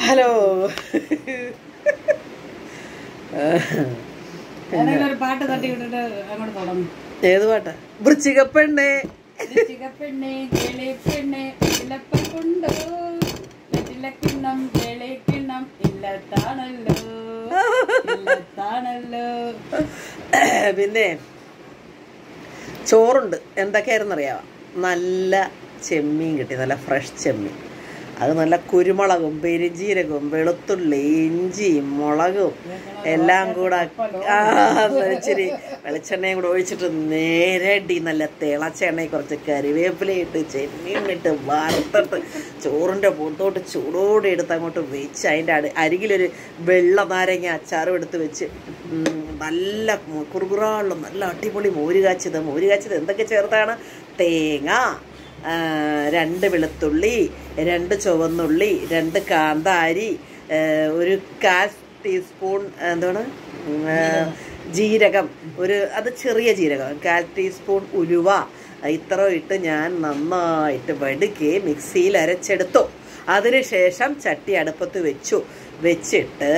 Hello ഏതെങ്കിലും ഒരു പാട്ട് തട്ടി വിട്ടിട്ട് അങ്ങോട്ട് തുടങ്ങും ഏത് പാട്ടാ വൃശ്ചികപ്പെണ്ണേ പെണ്ണെ കിളിപ്പെണ്ണെ ഇലപ്പുണ്ടോ വെറ്റിലക്കിണ്ണം കിളിക്കിണ്ണം ഇല്ലത്താണല്ലോ ഇല്ലത്താണല്ലോ പിന്നെ ചോറുണ്ട് എന്തൊക്കെയായിരുന്നു അറിയാമോ നല്ല ചെമ്മീൻ കിട്ടി നല്ല ഫ്രഷ് ചെമ്മീൻ അത് നല്ല കുരുമുളകും പെരുജീരകവും വെളുത്തുള്ളി ഇഞ്ചിയും മുളകും എല്ലാം കൂടെ ആ ഇച്ചിരി വെളിച്ചെണ്ണയും കൂടെ ഒഴിച്ചിട്ട് നേരടി നല്ല തിളച്ച എണ്ണയിൽ കുറച്ച് കരിവേപ്പിലയിട്ട് ചെമ്മീനിട്ട് വറുത്തിട്ട് ചോറിൻ്റെ പൂത്തോട്ട് ചൂടോടെ എടുത്ത് അങ്ങോട്ട് വെച്ച് അതിൻ്റെ അടി അരികിലൊരു വെള്ള നാരങ്ങ അച്ചാറും എടുത്ത് വെച്ച് ഉം, നല്ല കുറുകുറാളും നല്ല അടിപൊളി മോര് കാച്ചത് മോര് കാച്ചത് എന്തൊക്കെ ചേർത്താണ് തേങ്ങ ആ, രണ്ട് വെളുത്തുള്ളി രണ്ട് ചുവന്നുള്ളി രണ്ട് കാന്താരി ആ, ഒരു കാൽ ടീസ്പൂൺ എന്താണ് ഉം, ആ, ജീരകം ഒരു അത് ചെറിയ ജീരകം കാൽ ടീസ്പൂൺ ഉലുവ ഇത്ര ഇട്ട് ഞാൻ നന്നായിട്ട് വടുക്കി മിക്സിയിൽ അരച്ചെടുത്തു അതിനുശേഷം ചട്ടി അടുപ്പത്ത് വെച്ചു വെച്ചിട്ട്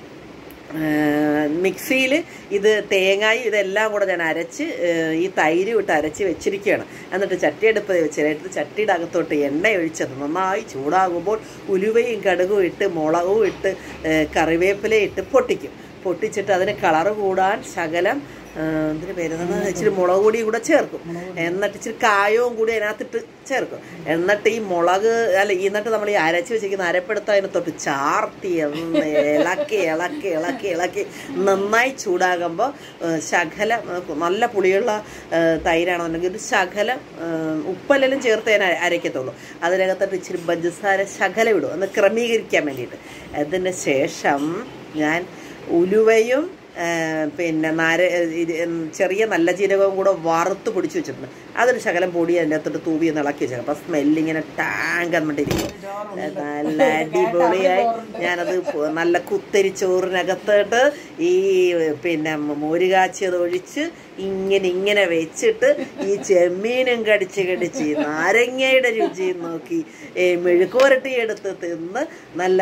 മിക്സിയിൽ ഇത് തേങ്ങായും ഇതെല്ലാം കൂടെ ഞാൻ അരച്ച് ഏഹ്, ഈ തൈര് വിട്ട് അരച്ച് വെച്ചിരിക്കുകയാണ് എന്നിട്ട് ചട്ടിയെടുപ്പ് വെച്ചിട്ട് ചട്ടിയുടെ അകത്തോട്ട് എണ്ണ ഒഴിച്ചത് നന്നായി ചൂടാകുമ്പോൾ ഉലുവയും കടുകും ഇട്ട് മുളകും ഇട്ട് ഏഹ്, കറിവേപ്പില ഇട്ട് പൊട്ടിക്കും പൊട്ടിച്ചിട്ട് അതിന് കളറ് കൂടാൻ ശകലം ഏഹ്, എന്തിന് പേരുന്നത് ഇച്ചിരി മുളക് പൊടിയും കൂടെ ചേർക്കും എന്നിട്ട് ഇച്ചിരി കായവും കൂടി അതിനകത്തിട്ട് ചേർക്കും എന്നിട്ട് ഈ മുളക് അല്ല ഈ എന്നിട്ട് നമ്മൾ ഈ അരച്ച് വെച്ചിരിക്കുന്ന അരപ്പെടുത്ത് അതിനകത്തോട്ട് ചാർത്തി ഒന്ന് ഇളക്കി ഇളക്കി ഇളക്കി ഇളക്കി നന്നായി ചൂടാകുമ്പോൾ ഏഹ്, ശകലം ഏഹ്, നല്ല പുളിയുള്ള ഏഹ്, തൈരാണെന്നുണ്ടെങ്കിൽ ഒരു ശകലം ഏഹ്, ഉപ്പെല്ലാം ചേർത്ത് ഞാൻ അര- അരയ്ക്കത്തുള്ളൂ അതിനകത്തോട്ട് ഇച്ചിരി പഞ്ചസാര ശകലം ഇടും ഒന്ന് ക്രമീകരിക്കാൻ വേണ്ടിയിട്ട് അതിന് ശേഷം ഞാൻ ഉലുവയും ആ, പിന്നെ നാര ഇത് ഉം, ചെറിയ നല്ല ജീരകവും കൂടെ വറുത്ത് പൊടിച്ച് വെച്ചിട്ടുണ്ട് അതൊരു ശകലം പൊടി അതിൻ്റെ അകത്തോട്ട് തൂവി ഒന്ന് ഇളക്കി വെച്ചേക്കാം അപ്പം സ്മെല്ലിങ്ങനെ ടാങ്ക് എന്നിട്ടിരിക്കും നല്ല അടിപൊളിയായി ഞാനത് പു- നല്ല കുത്തരി ചോറിനകത്തോട്ട് ഈ പിന്നെ മോര് കാച്ചിയത് ഒഴിച്ച് ഇങ്ങനെ ഇങ്ങനെ വെച്ചിട്ട് ഈ ചെമ്മീനും കടിച്ച് കടിച്ച് ഈ നാരങ്ങയുടെ രുചിയും നോക്കി ഈ മെഴുക്കുവരട്ടി എടുത്ത് തിന്ന് നല്ല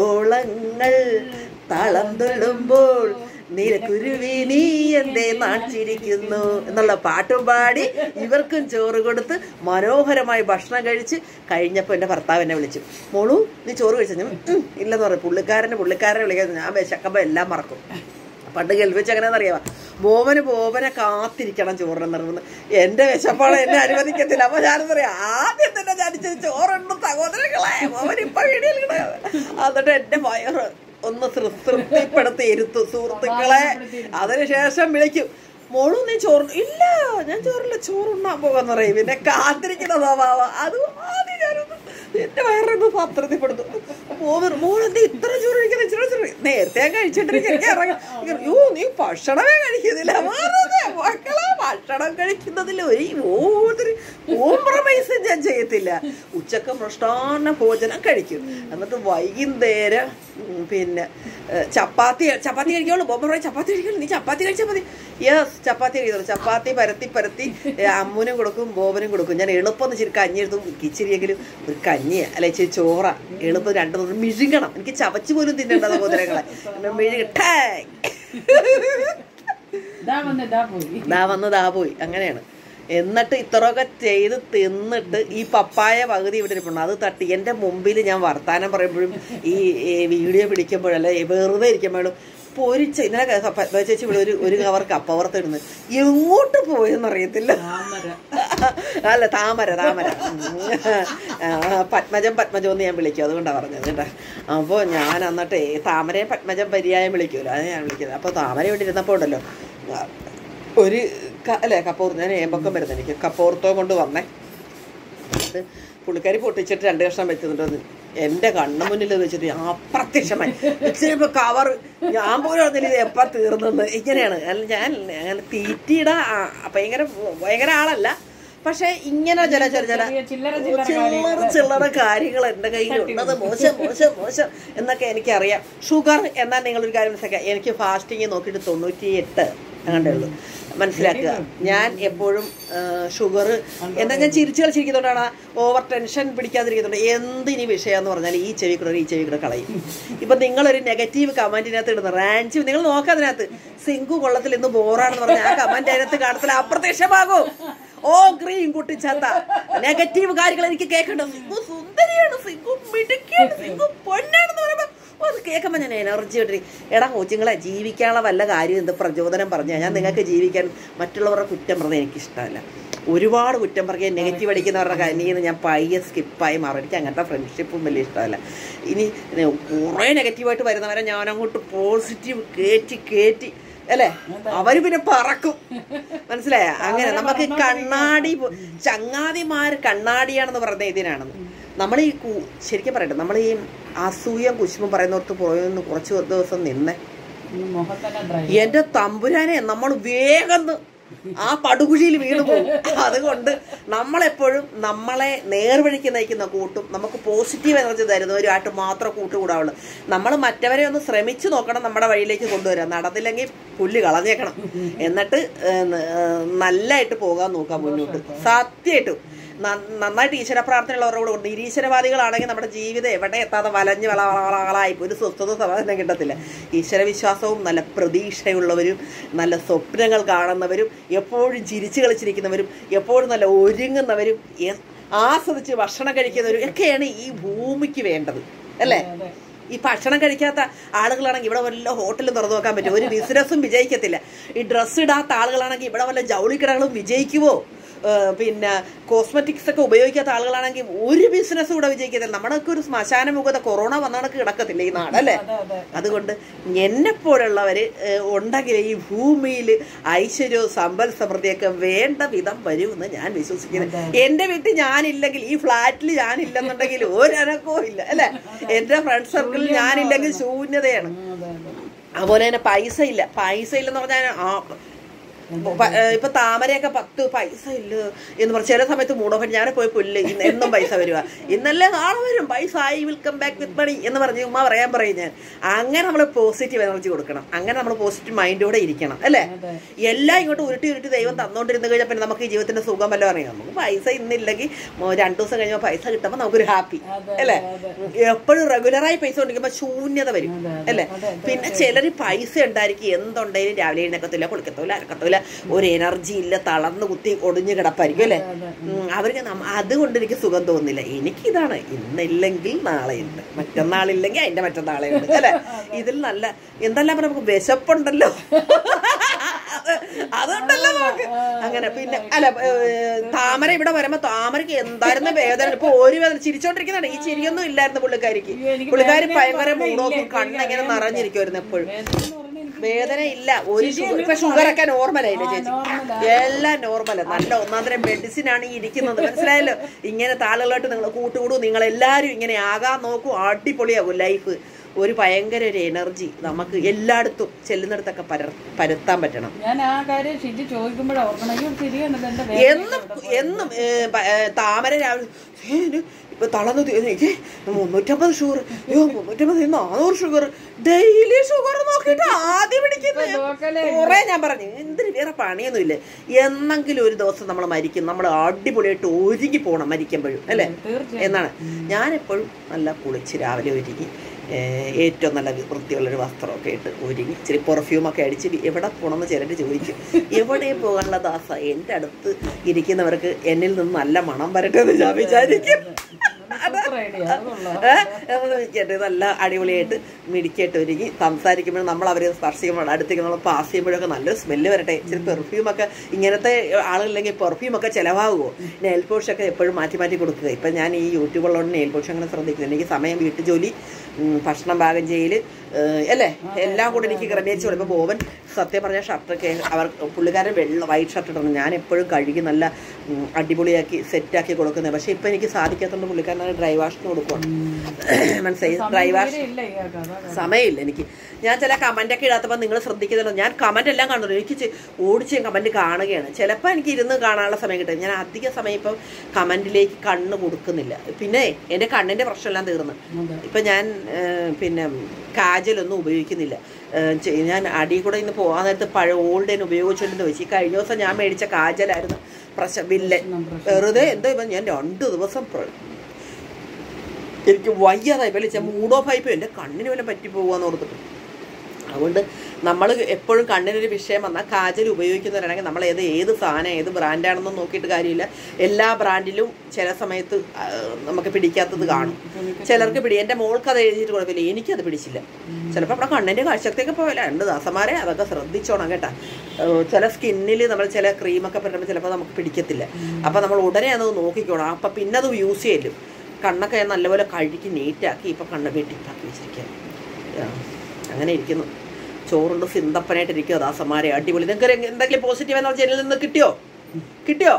ഓളങ്ങൾ താളം തുള്ളുമ്പോൾ നീലക്കുരുവി നീ എന്തേ നാട്ടിരിക്കുന്നു എന്നുള്ള പാട്ടും പാടി ഇവർക്കും ചോറ് കൊടുത്ത് മനോഹരമായി ഭക്ഷണം കഴിച്ച് കഴിഞ്ഞപ്പോൾ എൻ്റെ ഭർത്താവ് എന്നെ വിളിച്ചു മോളു നീ ചോറ് കഴിച്ചു ഞാൻ "ഉം, ഇല്ലെന്ന് പറയും പുള്ളിക്കാരന് പുള്ളിക്കാരനെ വിളിക്കാൻ ഞാൻ വിശക്കുമ്പോൾ എല്ലാം മറക്കും പണ്ട് ഗൾഫ് വെച്ച് അങ്ങനെ അറിയാം ബോവന് ബോവനെ കാത്തിരിക്കണം ചോറിന് നിർമ്മുന്നത് എന്റെ വിശപ്പാണ് എന്നെ അനുവദിക്കത്തില്ല അപ്പൊ ഞാനെന്ന് പറയാം ആദ്യം തന്നെ ഞാൻ ഇച്ചിരി ചോറുണ്ട് സഹോദരങ്ങളെ ബോവൻ ഇപ്പൊ വീഡിയോയിൽ എന്നിട്ട് എന്റെ വയറ് ഒന്ന് തൃ- തൃപ്തിപ്പെടുത്തി ഇരുത്തു സുഹൃത്തുക്കളെ അതിനുശേഷം വിളിക്കും മോളു നീ ചോറ് ഇല്ല ഞാൻ ചോറില്ല ചോറുണ്ണാൻ പോകാന്ന് പറയും പിന്നെ കാത്തിരിക്കുന്ന സ്വഭാവം അത് ആദ്യം ഞാനൊന്ന് എന്റെ വയറൊന്ന് പത്രത്തിൽപ്പെടുത്തു മോവർ മോളെന്താ ഇത്ര ചോറ് കഴിക്കുന്ന ഇച്ചിരി ചോറ് നേരത്തെ ഞാൻ കഴിച്ചിട്ടിരിക്കും എനിക്ക് ഇറങ്ങാം യോ നീ ഭക്ഷണമേ കഴിക്കുന്നില്ല വെറുതെ മക്കളെ ഭക്ഷണം കഴിക്കുന്നതിൽ ഒരു ഓതിരി കോംപ്രമൈസും ഞാൻ ചെയ്യത്തില്ല ഉച്ചക്ക് മൃഷ്ടാന്ന ഭോജനം കഴിക്കും എന്നിട്ട് വൈകുന്നേരം ഉം, പിന്നെ ഏഹ്, ചപ്പാത്തി ചപ്പാത്തി കഴിക്കുള്ളൂ ബോബ പറയും ചപ്പാത്തി കഴിക്കുള്ളൂ നീ ചപ്പാത്തി കഴിച്ചാൽ മതി യെസ് ചപ്പാത്തി കഴിക്കുള്ളൂ ചപ്പാത്തി പരത്തി പരത്തി ഏഹ്, അമ്മുനും കൊടുക്കും ബോബനും കൊടുക്കും ഞാൻ എളുപ്പം ഇച്ചിരി കഞ്ഞി എടുത്തും ഇച്ചിരിയെങ്കിലും ഒരു കഞ്ഞി അല്ലെ ഇച്ചിരി ചോറ എളുപ്പം രണ്ടു ദിവസം മിഴുങ്ങണം എനിക്ക് ചവച്ച് പോലും തിന്നേണ്ട സഹോദരങ്ങളെ മിഴുകട്ടെ ഇതാ വന്ന് ഇതാ പോയി ദാ വന്ന് ദാ പോയി അങ്ങനെയാണ് എന്നിട്ട് ഇത്രയൊക്കെ ചെയ്ത് തിന്നിട്ട് ഈ പപ്പായ പകുതി ഇവിടെ ഇരിപ്പുണ്ട് അത് തട്ടി എൻ്റെ മുമ്പിൽ ഞാൻ വർത്താനം പറയുമ്പോഴും ഈ ഈ വീഡിയോ പിടിക്കുമ്പോഴല്ല വെറുതെ ഇരിക്കുമ്പോഴും പൊരിച്ച ഇന്നലെ ക- പ- ചേച്ചി ഇവിടെ ഒരു ഒരു കവർ കപ്പ വറുത്തിടുന്നു എങ്ങോട്ട് പോയെന്ന് അറിയത്തില്ല താമര അല്ല താമര താമര ഉം. ആ, പത്മജം പത്മജം എന്ന് ഞാൻ വിളിക്കും അതുകൊണ്ടാണ് പറഞ്ഞത് കേട്ടോ അപ്പോൾ ഞാൻ എന്നിട്ട് താമരയും പത്മജം പര്യായം വിളിക്കുമല്ലോ അത് ഞാൻ വിളിക്കുന്നത് അപ്പോൾ താമര ഇവിടെ ഇരുന്നപ്പോൾ ഉണ്ടല്ലോ ആ, ഒരു ക- അല്ലേ കപ്പോർ ഞാൻ ഏമ്പക്കം വരുന്നത് എനിക്ക് കപ്പോർത്തോ കൊണ്ട് വന്നേ അത് പുള്ളിക്കാരി പൊട്ടിച്ചിട്ട് രണ്ട് കഷ്ണം വെച്ചിട്ടുണ്ടോ എൻ്റെ കണ്ണു മുന്നിൽ ഇത് വെച്ചിട്ട് അപ്രത്യക്ഷമായി ഇച്ചിരി കവർ ഞാൻ പോലും അറിഞ്ഞില്ല ഇത് എപ്പോൾ തീർന്നെന്ന് ഇങ്ങനെയാണ് അല്ല ഞാൻ അങ്ങനെ തീറ്റിയുടെ ആ- ഭയങ്കര ഭയങ്കര ആളല്ല പക്ഷെ ഇങ്ങനെ ചില ചില ചില ചെറിയ ചില്ലറ ചില്ലറ ചില്ലറ ചില്ലറ കാര്യങ്ങൾ എൻ്റെ കയ്യിലുള്ളത് മോശം മോശം മോശം എന്നൊക്കെ എനിക്കറിയാം ഷുഗർ എന്നാൽ നിങ്ങളൊരു കാര്യം മനസ്സിലാക്കുക എനിക്ക് ഫാസ്റ്റിങ് നോക്കിയിട്ട് തൊണ്ണൂറ്റി എട്ട് അങ്ങനേ ഉള്ളൂ മനസ്സിലാക്കുക ഞാൻ എപ്പോഴും ഷുഗർ എന്താ ഞാൻ ചിരിച്ചു കളിച്ചിരിക്കുന്നതുകൊണ്ടാണ് ഓവർ ടെൻഷൻ പിടിക്കാതിരിക്കുന്നുണ്ട് എന്തിനി വിഷയം എന്ന് പറഞ്ഞാൽ ഈ ചെവി കൂടെ ഈ ചെവി കൂടെ കളയും ഇപ്പൊ നിങ്ങളൊരു നെഗറ്റീവ് കമന്റിനകത്ത് ഇടുന്ന റാഞ്ചി നിങ്ങൾ നോക്കാതിനകത്ത് സിങ്കു കൊള്ളത്തിൽ ഇന്ന് ബോറാണെന്ന് പറഞ്ഞ ആ കമന്റ് അതിനകത്ത് കാണത്തില്ല അപ്രത്യക്ഷമാകും ഓ ഗ്രീൻ കുട്ടിച്ചാത്ത നെഗറ്റീവ് കാര്യങ്ങൾ എനിക്ക് കേൾക്കണ്ട സിങ്കു സുന്ദരിയാണ് സിങ്കു മിടുക്കിയാണ് സിങ്കു പൊന്നാണെന്ന് പറയുമ്പോ ഓ, അത് കേൾക്കുമ്പോൾ ഞാൻ എനർജി കിട്ടി എടാ കൊച്ചുങ്ങളെ ജീവിക്കാനുള്ള വല്ല കാര്യം എന്ത് പ്രചോദനം പറഞ്ഞാൽ ഞാൻ നിങ്ങൾക്ക് ജീവിക്കാൻ മറ്റുള്ളവരുടെ കുറ്റം പറഞ്ഞാൽ എനിക്കിഷ്ടമല്ല ഒരുപാട് കുറ്റം പറയുക നെഗറ്റീവ് അടിക്കുന്നവരുടെ കനിന്ന് ഞാൻ പയ്യെ സ്കിപ്പായി മാറും എനിക്ക് അങ്ങനത്തെ ഫ്രണ്ട്ഷിപ്പും വലിയ ഇഷ്ടമല്ല ഇനി കുറേ നെഗറ്റീവായിട്ട് വരുന്നവരെ ഞാൻ അങ്ങോട്ട് പോസിറ്റീവ് കയറ്റി കയറ്റി അല്ലേ അവര് പിന്നെ പറക്കും മനസ്സിലായ അങ്ങനെ നമുക്ക് കണ്ണാടി പോ- ചങ്ങാതിമാര് കണ്ണാടിയാണെന്ന് പറഞ്ഞ ഇതിനാണെന്ന് നമ്മൾ ഈ കു- ശരിക്കും പറയട്ടെ നമ്മൾ ഈ അസൂയം കുശുമ്പം പറയുന്നിടത്ത് പോയൊന്ന് കുറച്ച് ദിവസം നിന്നേ ഇനി മുഖത്തന്നെ ഡ്രൈ എന്റെ തമ്പുരാനെ നമ്മൾ വേഗം ആ പടുകുഴിയിൽ വീണു പോകും അതുകൊണ്ട് നമ്മളെപ്പോഴും നമ്മളെ നേർവഴിക്ക് നയിക്കുന്ന കൂട്ടും നമുക്ക് പോസിറ്റീവ് എനർജി തരുന്നവരുമായിട്ട് മാത്രം കൂട്ടുകൂടാവുള്ളൂ നമ്മൾ മറ്റവരെ ഒന്ന് ശ്രമിച്ചു നോക്കണം നമ്മുടെ വഴിയിലേക്ക് കൊണ്ടുവരാൻ നടന്നില്ലെങ്കിൽ പുല്ല് കളഞ്ഞേക്കണം എന്നിട്ട് ഏഹ്, ഏഹ്, നല്ലതായിട്ട് പോകാൻ നോക്കാം മുന്നോട്ട് സത്യമായിട്ടും ന- നന്നായിട്ട് ഈശ്വര പ്രാർത്ഥനയുള്ളവരുടെ കൂടെ ഉണ്ട് നിരീശ്വരവാദികളാണെങ്കിൽ നമ്മുടെ ജീവിതം എവിടെ എത്താതെ വലഞ്ഞ് വള വള വളകളായി ഒരു സ്വസ്ഥത സമാധാനം കിട്ടത്തില്ല ഈശ്വര വിശ്വാസവും നല്ല പ്രതീക്ഷയുള്ളവരും നല്ല സ്വപ്നങ്ങൾ കാണുന്നവരും എപ്പോഴും ചിരിച്ചു കളിച്ചിരിക്കുന്നവരും എപ്പോഴും നല്ല ഒരുങ്ങുന്നവരും എ- ആസ്വദിച്ച് ഭക്ഷണം കഴിക്കുന്നവരും ഒക്കെയാണ് ഈ ഭൂമിക്ക് വേണ്ടത് അല്ലേ അതെ ഈ ഭക്ഷണം കഴിക്കാത്ത ആളുകളാണെങ്കിൽ ഇവിടെ വല്ല ഹോട്ടലും തുറന്നു നോക്കാൻ പറ്റും ഒരു ബിസിനസ്സും വിജയിക്കത്തില്ല ഈ ഡ്രസ്സ് ഇടാത്ത ആളുകളാണെങ്കിൽ ഇവിടെ വല്ല ജൗളിക്കടകളും വിജയിക്കുവോ ഏഹ് പിന്നെ കോസ്മെറ്റിക്സ് ഒക്കെ ഉപയോഗിക്കാത്ത ആളുകളാണെങ്കിൽ ഒരു ബിസിനസ് ഇവിടെ വിജയിക്കത്തില്ല നമ്മുടെയൊക്കെ ഒരു ശ്മശാന മുഖത കൊറോണ വന്ന കണക്ക് കിടക്കത്തില്ല ഈ നാട് അല്ലേ അതെ അതെ അതുകൊണ്ട് എന്നെപ്പോലുള്ളവർ ഉണ്ടെങ്കിൽ ഈ ഭൂമിയിൽ ഐശ്വര്യവും സമ്പൽ സമൃദ്ധിയൊക്കെ വേണ്ട വിധം വരുമെന്ന് ഞാൻ വിശ്വസിക്കുന്നു എന്റെ വീട്ടിൽ ഞാനില്ലെങ്കിൽ ഈ ഫ്ലാറ്റിൽ ഞാനില്ലെന്നുണ്ടെങ്കിൽ ഒരനക്കവും ഇല്ല അല്ലെ എന്റെ ഫ്രണ്ട് സർക്കിളിൽ ഞാനില്ലെങ്കിൽ ശൂന്യതയാണ് ഉം, അതെ അതെ അതുപോലെ തന്നെ പൈസ ഇല്ല പൈസ ഇല്ലെന്ന് പറഞ്ഞാൽ ആ പ- ഏ, ഇപ്പൊ താമരയൊക്കെ പത്ത് പൈസ ഇല്ല എന്ന് പറഞ്ഞ ചില സമയത്ത് മൂടോഫൻ ഞാൻ പോയി പുല്ല് ഇന്ന് എന്നും പൈസ വരുക ഇന്നല്ലേ നാളെ വരും പൈസ I will come back with money എന്ന് പറഞ്ഞ് ഉമ്മ പറയാൻ പറയും ഞാൻ അങ്ങനെ നമ്മൾ പോസിറ്റീവ് എനർജി കൊടുക്കണം അങ്ങനെ നമ്മൾ പോസിറ്റീവ് മൈൻഡോടെ ഇരിക്കണം അല്ലേ അതെ എല്ലാം ഇങ്ങോട്ട് ഉരുട്ടി ഉരുട്ടി ദൈവം തന്നോണ്ടിരുന്ന് കഴിഞ്ഞാൽ പിന്നെ നമുക്ക് ഈ ജീവിതത്തിന്റെ സുഖം വല്ലതും അറിയാം നമുക്ക് പൈസ ഇന്നില്ലെങ്കിൽ മോ- രണ്ടു ദിവസം കഴിയുമ്പോൾ പൈസ കിട്ടുമ്പോൾ നമുക്കൊരു ഹാപ്പി അതെ, അല്ലേ അതെ, എപ്പോഴും റെഗുലറായി പൈസ കൊണ്ടിരിക്കുമ്പോൾ ശൂന്യത വരും അതെ, അതെ, അല്ലേ അതെ, അതെ, പിന്നെ ചിലർ പൈസ ഉണ്ടായിരിക്കും എന്തുണ്ടെങ്കിലും രാവിലെ എഴുന്നേക്കത്തില്ല കുളിക്കത്തില്ല അരക്കത്തില്ല ഒരു എനർജി ഇല്ല തളർന്ന് കുത്തി ഒടിഞ്ഞു കിടപ്പായിരിക്കും അല്ലേ അതെ. ഉം, അവർക്ക് നമ്മ- അതുകൊണ്ട് എനിക്ക് സുഖം തോന്നുന്നില്ല എനിക്കിതാണ് ഇന്നില്ലെങ്കിൽ നാളെ ഉണ്ട് മറ്റന്നാളില്ലെങ്കിൽ അതിന്റെ മറ്റന്നാളെ ഉണ്ട് അല്ലെ ഇതിൽ നല്ല എന്തെല്ലാം പറയാം നമുക്ക് വിശപ്പുണ്ടല്ലോ അതുകൊണ്ടല്ലോ നമുക്ക് അങ്ങനെ പിന്നെ അല്ല ഏഹ്, താമര ഇവിടെ വരുമ്പോ താമരക്ക് എന്തായിരുന്നു വേദന ഇപ്പൊ ഒരു വേദന ചിരിച്ചോണ്ടിരിക്കുന്നതാണ് ഈ ചിരിയൊന്നും ഇല്ലായിരുന്നു പുള്ളിക്കാരിക്ക് അയ്യോ, എനിക്ക് പുള്ളിക്കാരി വേദന ഭയങ്കര പറഞ്ഞാ ഇല്ല, മൂടോക്കും എനിക്ക് കണ്ണിങ്ങനെ അറിയാൻ നിറഞ്ഞിരിക്കുമായിരുന്നു എപ്പോഴും വേദന എന്ന് പറഞ്ഞാൽ എനിക്ക് വേദന ഇല്ല ഒരു ചേച്ചി, ഷുഗർ ഇപ്പൊ എന്നോട് ഷുഗർ ഒക്കെ നോർമലായില്ലേ ആ, ചേച്ചി normal എല്ലാം നോർമൽ നല്ല ഒന്നാന്തരം മെഡിസിൻ ആണ് ഈ ഇരിക്കുന്നത് മനസ്സിലായല്ലോ ഇങ്ങനെ താളുകളായിട്ട് നിങ്ങൾ കൂട്ടുകൂടും നിങ്ങൾ എല്ലാവരും ഇങ്ങനെ ആകാൻ നോക്കൂ അടിപൊളിയാകും ലൈഫ് ഒരു ഭയങ്കര ഒരു എനർജി നമുക്ക് എല്ലായിടത്തും ചെല്ലുന്നിടത്തൊക്കെ പരർ പരത്താൻ പറ്റണം ഞാൻ ആ കാര്യം ഷിജി ചോദിക്കുമ്പോഴേ ഓർക്കണം അയ്യോ ശരിയാണ് ഇതെന്റെ എന്നും എന്നും ഏ, പ- ഏ, താമര രാവിലെ "ഏ, ഇത് ഇപ്പൊ തളർന്നു തി- എനിക്ക് മുന്നൂറ്റമ്പത് ഷുഗർ അയ്യോ മുന്നൂറ്റമ്പത് നാനൂറ് ഷുഗർ ഡെയിലി ഷുഗർ നോക്കിയിട്ട് ആദ്യം പിടിക്കുന്നത് ഇപ്പൊ നോക്കലേ കുറെ ഞാൻ പറഞ്ഞു എന്തിന് വേറെ പണിയൊന്നുമില്ല എന്നെങ്കിലും ഒരു ദിവസം നമ്മൾ മരിക്കും നമ്മൾ അടിപൊളിയായിട്ട് ഒരുങ്ങി പോകണം മരിക്കുമ്പോഴും അല്ലേ തീർച്ചയായും എന്നാണ് ഞാനെപ്പോഴും നല്ല കുളിച്ച് രാവിലെ ഒരുങ്ങി ഏഹ്, ഏറ്റവും നല്ല വൃത്തിയുള്ളൊരു വസ്ത്രമൊക്കെ ഇട്ട് ഒരുങ്ങി ഇച്ചിരി പെർഫ്യൂമൊക്കെ അടിച്ച് വി- എവിടെ പോകണമെന്ന് ചിലർ ചോദിക്കും എവിടെ പോകാനുള്ള ദാസ എൻ്റെ അടുത്ത് ഇരിക്കുന്നവർക്ക് എന്നിൽ നിന്ന് നല്ല മണം വരട്ടെ എന്ന് ഞാൻ വിചാരിക്കും സൂപ്പർ ഐഡിയ അത് കൊള്ളാം കേട്ട് നല്ല അടിപൊളിയായിട്ട് മിടിക്കായിട്ട് ഒരുങ്ങി സംസാരിക്കുമ്പോൾ നമ്മൾ അവരെ സ്പർശിക്കുമ്പോൾ അടുത്തേക്ക് നമ്മൾ പാസ് ചെയ്യുമ്പോഴൊക്കെ നല്ലൊരു സ്മെല്ല് വരട്ടെ ഇച്ചിരി പെർഫ്യൂമൊക്കെ ഇങ്ങനത്തെ ആളുകളില്ലെങ്കിൽ പെർഫ്യൂമൊക്കെ ചിലവാകുമോ നെയിൽ പോഷൊക്കെ എപ്പോഴും മാറ്റി മാറ്റി കൊടുക്കുക ഇപ്പം ഞാൻ ഈ യൂട്യൂബുള്ളതുകൊണ്ട് നെയിൽ പോഷ് അങ്ങനെ ശ്രദ്ധിക്കുന്നത് എനിക്ക് സമയം വീട്ടു ജോലി ഉം, ഭക്ഷണം പാകം ചെയ്യൽ അല്ലേ എല്ലാം കൂടെ എനിക്ക് ക്രമീകരിച്ച് കൊടുക്കും ബോവൻ സത്യം പറഞ്ഞ ഷർട്ടൊക്കെ അവർ പുള്ളിക്കാരൻ വെള്ള വൈറ്റ് ഷർട്ട് ഇടണം ഞാൻ എപ്പോഴും കഴുകി നല്ല ഉം, അടിപൊളിയാക്കി സെറ്റാക്കി കൊടുക്കുന്നത് പക്ഷേ ഇപ്പം എനിക്ക് സാധിക്കാത്തതുകൊണ്ട് പുള്ളിക്കാരൻ ഡ്രൈ വാഷിന് കൊടുക്കണം മനസ്സിലായി ഡ്രൈ വാഷ് തീരെ ഇല്ല ഈ ആൾക്ക് അതാ കാര്യം. സമയമില്ല എനിക്ക് ഞാൻ ചില കമൻ്റൊക്കെ ഇടാത്തപ്പോൾ നിങ്ങൾ ശ്രദ്ധിക്കുന്നില്ല ഞാൻ കമൻ്റ് എല്ലാം കാണുന്നു എനിക്ക് ചെ- ഓടിച്ച് ഞാൻ കമൻറ്റ് കാണുകയാണ് ചിലപ്പോൾ എനിക്ക് ഇരുന്ന് കാണാനുള്ള സമയം കിട്ടും ഞാൻ അധിക സമയം ഇപ്പം കമൻറ്റിലേക്ക് കണ്ണ് കൊടുക്കുന്നില്ല പിന്നെ എൻ്റെ കണ്ണിൻ്റെ പ്രശ്നമെല്ലാം തീർന്നു അതെ. ഇപ്പം ഞാൻ ഏഹ്, പിന്നെ കാജലൊന്നും ഉപയോഗിക്കുന്നില്ല ഏഹ് ചെ- ഞാൻ അടി കൂടെ ഇന്ന് പോകാൻ നേരത്ത് പഴയ ഓൾഡ് തന്നെ ഉപയോഗിച്ചുകൊണ്ടെന്ന് വെച്ച് ഈ കഴിഞ്ഞ ദിവസം ഞാൻ മേടിച്ച കാജലായിരുന്നു പ്രശ വില്ലൻ വെറുതെ എന്തോ ഇപ്പം ഞാൻ രണ്ട് ദിവസം പ്ര- എനിക്ക് വയ്യാതായി വലിച്ച മൂഡ് ഓഫ് ആയിപ്പോയി എൻ്റെ കണ്ണിന് വല്ല പറ്റി പോകാന്ന് ഓർത്തിട്ട് അതുകൊണ്ട് നമ്മൾ എപ്പോഴും കണ്ണിനൊരു വിഷയം വന്നാൽ കാജൽ ഉപയോഗിക്കുന്നവരാണെങ്കിൽ നമ്മൾ ഏത് ഏത് സാധനം ഏത് ബ്രാൻഡാണെന്നും നോക്കിയിട്ട് കാര്യമില്ല എല്ലാ ബ്രാൻഡിലും ചില സമയത്ത് ആ, നമുക്ക് പിടിക്കാത്തത് കാണും ചിലർക്ക് പിടി എൻ്റെ മോൾക്ക് അത് എഴുതിയിട്ട് കുഴപ്പമില്ല എനിക്കത് പിടിച്ചില്ല ചിലപ്പോൾ നമ്മുടെ കണ്ണിൻ്റെ കാഴ്ചത്തേക്ക് പോയില്ല രണ്ട് ദാസന്മാരെ അതൊക്കെ ശ്രദ്ധിച്ചോണം കേട്ടാ ഏഹ് ചില സ്കിന്നിൽ നമ്മൾ ചില ക്രീമൊക്കെ പറ്റുമ്പോൾ ചിലപ്പോൾ നമുക്ക് പിടിക്കത്തില്ല അപ്പോൾ നമ്മൾ ഉടനെ അത് നോക്കിക്കോണം അപ്പം പിന്നെ അത് യൂസ് ചെയ്യലും കണ്ണൊക്കെ ഞാൻ നല്ലപോലെ കഴുകി നീറ്റാക്കി ഇപ്പം കണ്ണ് വെട്ടിപ്പാക്കി വെച്ചിരിക്കുക ആ, അങ്ങനെ ഇരിക്കുന്നു ചോറുണ്ട് സിന്തപ്പനായിട്ട് ഇരിക്കുക ദാസന്മാരെ അടിപൊളി നിങ്ങൾക്ക് എന്തെങ്കിലും പോസിറ്റീവ് എന്ന ജനലിൽ നിന്ന് കിട്ടിയോ കിട്ടിയോ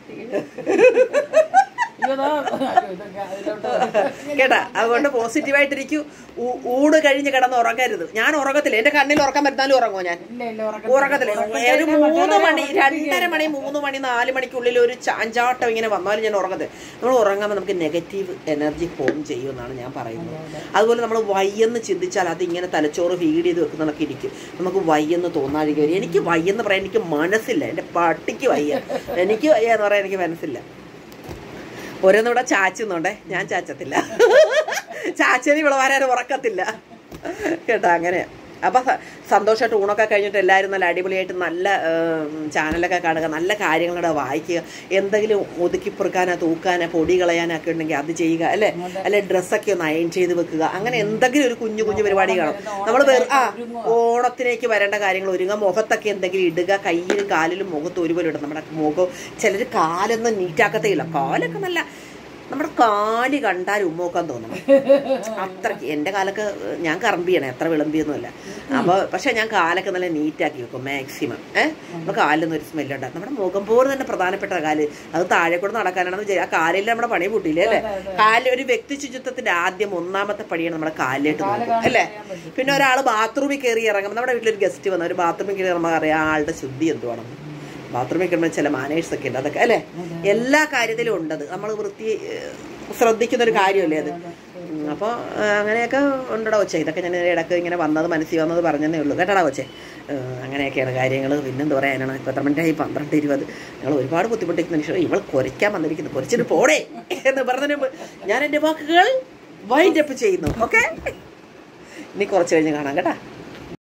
അയ്യോ, ദാ, ഇതൊക്കെ അതിലോട്ട് കേട്ടാ അതുകൊണ്ട് പോസിറ്റീവായിട്ടിരിക്കൂ ഊ- ഊട് കഴിഞ്ഞ് കിടന്ന് ഉറങ്ങരുത് ഞാൻ ഉറങ്ങത്തില്ല എൻ്റെ കണ്ണിൽ ഉറക്കം വരുന്നാലും ഉറങ്ങുമോ ഞാൻ ഇല്ല ഇല്ല ഉറക്കത്തില്ല. ഉറക്കത്തില്ല ഒരു ഉറക്കത്തില്ല, മൂന്ന് മറ്റുള്ളവരെ മണി ഉറക്കിപ്പിക്കുക. രണ്ടര മണി മൂന്ന് മണി നാല് മണിക്കുള്ളിൽ ഒരു ചാഞ്ചാട്ടം ഇങ്ങനെ വന്നാലും ഞാൻ ഉറങ്ങത്തില്ല നമ്മൾ ഉറങ്ങുമ്പോൾ നമുക്ക് നെഗറ്റീവ് എനർജി ഫോം ചെയ്യുമെന്നാണ് ഞാൻ പറയുന്നത് അതുപോലെ നമ്മൾ വയ്യെന്ന് ചിന്തിച്ചാൽ അതിങ്ങനെ തലച്ചോറ് ഫീഡ് ചെയ്ത് വെക്കുന്നതൊക്കെ ഇരിക്കും നമുക്ക് വയ്യെന്ന് തോന്നാതിരിക്കും വരും എനിക്ക് വയ്യെന്ന് പറയാൻ എനിക്ക് മനസ്സില്ല എൻ്റെ പട്ടിക്ക് വയ്യ എനിക്ക് വയ്യ എന്ന് പറയാൻ എനിക്ക് മനസ്സില്ല ഓരോന്നിവിടെ ചാച്ചുന്നുണ്ടേ ഞാൻ ചാച്ചത്തില്ല ചാച്ചന് ഇവിടെ വരാനും ഉറക്കത്തില്ല കേട്ടോ അങ്ങനെ അപ്പം സന്തോഷമായിട്ട് ഊണൊക്കെ കഴിഞ്ഞിട്ട് എല്ലാവരും നല്ല അടിപൊളിയായിട്ട് നല്ല ഏം, ചാനലൊക്കെ കാണുക നല്ല കാര്യങ്ങളുടെ വായിക്കുക എന്തെങ്കിലും ഒതുക്കി പെറുക്കാനോ തൂക്കാനോ പൊടി കളയാനൊക്കെ ഉണ്ടെങ്കിൽ അത് ചെയ്യുക അല്ലേ അല്ലെ ഡ്രസ്സൊക്കെ ഒന്ന് അയൺ ചെയ്ത് വെക്കുക അങ്ങനെ എന്തെങ്കിലും ഒരു കുഞ്ഞു കുഞ്ഞു പരിപാടി കാണും നമ്മൾ ആ ഓണത്തിലേക്ക് വരേണ്ട കാര്യങ്ങൾ ഒരുങ്ങുക മുഖത്തൊക്കെ എന്തെങ്കിലും ഇടുക കയ്യിലും കാലിലും മുഖത്ത് ഒരുപോലെ ഇടും നമ്മുടെ മുഖം ചിലർ കാലൊന്നും നീറ്റാക്കത്തേ ഇല്ല കാലൊക്കെ നല്ല നമ്മുടെ കാല് കണ്ടാൽ ഉമ്മോക്കാൻ തോന്നണം അത്രയ്ക്ക് എൻ്റെ കാലൊക്കെ ഞാൻ കറമ്പിയാണ് എത്ര വിളമ്പിയൊന്നുമല്ല അപ്പോൾ പക്ഷേ ഞാൻ കാലൊക്കെ നല്ല നീറ്റാക്കി വെക്കും മാക്സിമം ഏഹ് നമ്മുടെ കാലിലൊന്നും ഒരു സ്മെല്ലുണ്ടാകും നമ്മുടെ മുഖം പോലെ തന്നെ പ്രധാനപ്പെട്ട കാല് അത് താഴെ കൂടെ നടക്കാനാണെന്ന് വിചാരിച്ചു ആ കാലിൽ നമ്മുടെ പണി കൂട്ടിയില്ലേ അല്ലേ കാലിൽ ഒരു വ്യക്തി ശുചിത്വത്തിന്റെ ആദ്യം ഒന്നാമത്തെ പടിയാണ് നമ്മുടെ കാലിലേക്ക് നോക്കും അല്ലേ പിന്നെ ഒരാൾ ബാത്റൂമിൽ കയറി ഇറങ്ങുമ്പോൾ നമ്മുടെ വീട്ടിലൊരു ഗസ്റ്റ് വന്ന ഒരു ബാത്റൂമിൽ കയറി ഇറങ്ങുമ്പോൾ അറിയാം ആ ആളുടെ ശുദ്ധി എന്തുവാണെന്ന് ബാത്റൂമിൽ കയറുമ്പോൾ ചില മാനേഴ്സ് ഒക്കെ ഉണ്ട് അതൊക്കെ അല്ലേ എല്ലാ കാര്യത്തിലും ഉണ്ടത് നമ്മൾ വൃത്തി ഏഹ്, ശ്രദ്ധിക്കുന്ന ഒരു കാര്യമല്ലേ അത് അപ്പോൾ അങ്ങനെയൊക്കെ ഉണ്ടടാ കൊച്ചേ ഇതൊക്കെ ഞാൻ ഇടയ്ക്ക് ഇങ്ങനെ വന്നത് മനസ്സിൽ വന്നത് പറഞ്ഞതേ ഉള്ളൂ കേട്ടടാ കൊച്ചേ ഏഹ്, അങ്ങനെയൊക്കെയാണ് കാര്യങ്ങൾ പിന്നെന്ത് പറയാനാണ് ഇപ്പോൾ എത്ര മിനിറ്റായി പന്ത്രണ്ട് ഇരുപത് ഞങ്ങൾ ഒരുപാട് ബുദ്ധിമുട്ടിക്കുന്ന മനുഷ്യർ ഇവൾ കുരയ്ക്കാൻ വന്നിരിക്കുന്നു കുറച്ചിട്ട് പോടേ എന്ന് പറഞ്ഞതിന് മുമ്പ് ഞാൻ എൻ്റെ വാക്കുകൾ വൈൻഡപ്പ് ചെയ്യുന്നു ഓക്കെ ഇനി കുറച്ച് കഴിഞ്ഞ് കാണാം കേട്ടാ